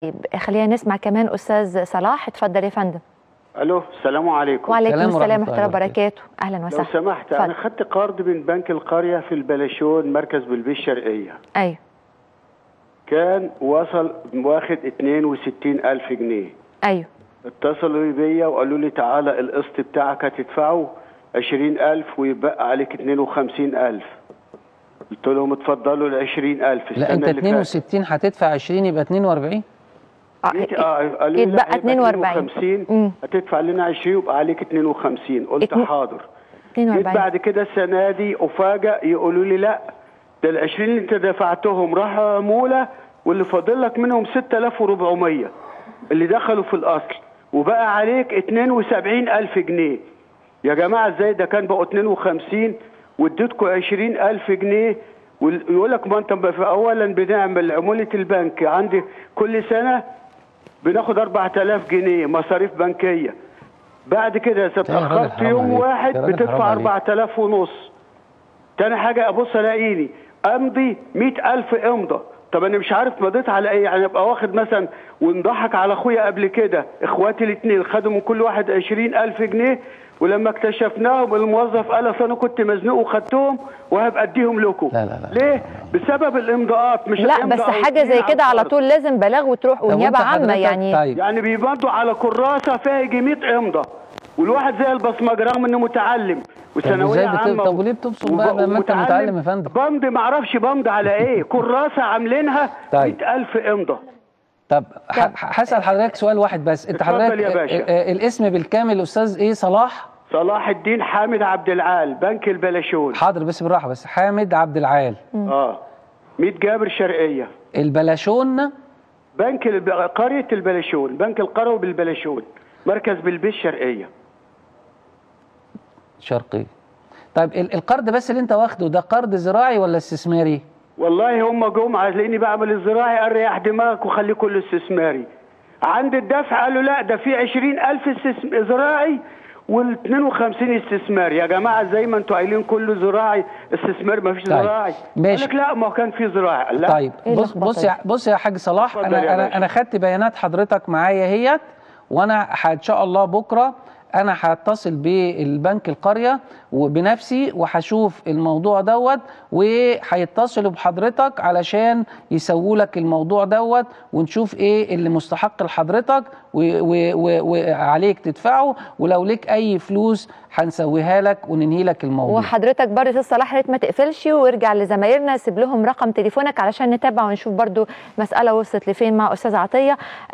خلينا نسمع كمان استاذ صلاح اتفضل يا فندم الو السلام عليكم وعليكم السلام السلام ورحمة ورحمه الله الله وبركاته اهلا لو وسهلا سمحت اتفضل. انا خدت قرض من بنك القريه في البلاشون مركز بلبيه الشرقيه ايوه كان وصل واخد 62000 جنيه ايوه اتصلوا بيا وقالوا لي تعالى القسط بتاعك هتدفعه 20000 ويبقى عليك 52000 قلت لهم اتفضلوا ال 20000 لا انت 62 هتدفع 20 يبقى 42 آه، جيت اه قالوا لي يتبقى لا، 42 52 مم. هتدفع لنا 20 يبقى عليك 52 قلت اتنين- حاضر جيت 42 بعد كده السنه دي افاجئ يقولوا لي لا ده ال 20 اللي انت دفعتهم راحوا عموله واللي فاضل لك منهم 6400 اللي دخلوا في الاصل وبقى عليك 72000 جنيه يا جماعه ازاي ده كان بقوا 52 واديتكم 20000 جنيه ويقول لك ما انت ب- اولا بنعمل عموله البنك عندي كل سنه بناخد 4000 جنيه مصاريف بنكيه بعد كده اذا يا راجل اتاخرت حرام يوم عليك. واحد يا راجل حرام بتدفع عليك. 4000 ونص تاني حاجه ابص الاقيني امضي 100000 امضى طب انا مش عارف مضيت على ايه يعني ابقى واخد مثلا ونضحك على اخويا قبل كده اخواتي الاثنين خدوا من كل واحد 20000 جنيه ولما اكتشفناهم الموظف قال اصل انا كنت مزنوق وخدتهم وهبقى اديهم لكم لا، لا، لا. ليه بسبب الامضاءات مش لا الإمضاء بس أو حاجه اتنين زي كده على الأرض. طول لازم بلاغ وتروح طب ونيابه وانت عامه حضرتك- يعني طيب يعني بيمضوا على كراسه فيها يجي 100 امضه والواحد زي البصمجه رغم انه متعلم وثانويه وازاي بت- عامه طب وليه بتبصم بقى وب- لما انت ومتعلم؟ متعلم يا فندم؟ بمضي ما اعرفش بمضي على ايه كراسه عاملينها طيب. 100000 امضه طب ح- ح- هسال حضرتك سؤال واحد بس انت اتفضل حضرتك يا باشا. ال- ال- الاسم بالكامل استاذ ايه صلاح صلاح الدين حامد عبد العال بنك البلاشون حاضر بس بالراحه بس حامد عبد العال اه 100 جابر شرقيه البلاشون بنك الب... قريه البلاشون بنك القروي بالبلاشون مركز بلبيه الشرقيه شرقي طيب ال- القرض بس اللي انت واخده ده قرض زراعي ولا استثماري والله هم جم عايزيني بعمل الزراعي اريح دماغك وخليه كله استثماري عند الدفع قالوا لا ده في 20000 استثم... زراعي وال 52 استثماري يا جماعه زي ما انتوا قايلين كله زراعي استثماري ما فيش طيب، زراعي ماشي. قال لك لا ما كان في زراعي لا طيب إيه بص اللخبطة بص يا بص يا حاج صلاح اتفضل يا انا انا باشا. انا خدت بيانات حضرتك معايا اهيت وانا ح- ان شاء الله بكره انا هتصل بالبنك القريه وبنفسي وهشوف الموضوع دوت وهيتصلوا بحضرتك علشان يسووا لك الموضوع دوت ونشوف ايه اللي مستحق لحضرتك و- و- و- وعليك تدفعه ولو ليك اي فلوس هنسويها لك وننهي لك الموضوع وحضرتك برضه استاذ صلاح يا ريت ما تقفلش وارجع لزمايلنا سيب لهم رقم تليفونك علشان نتابع ونشوف برضه مساله وصلت لفين مع استاذ عطيه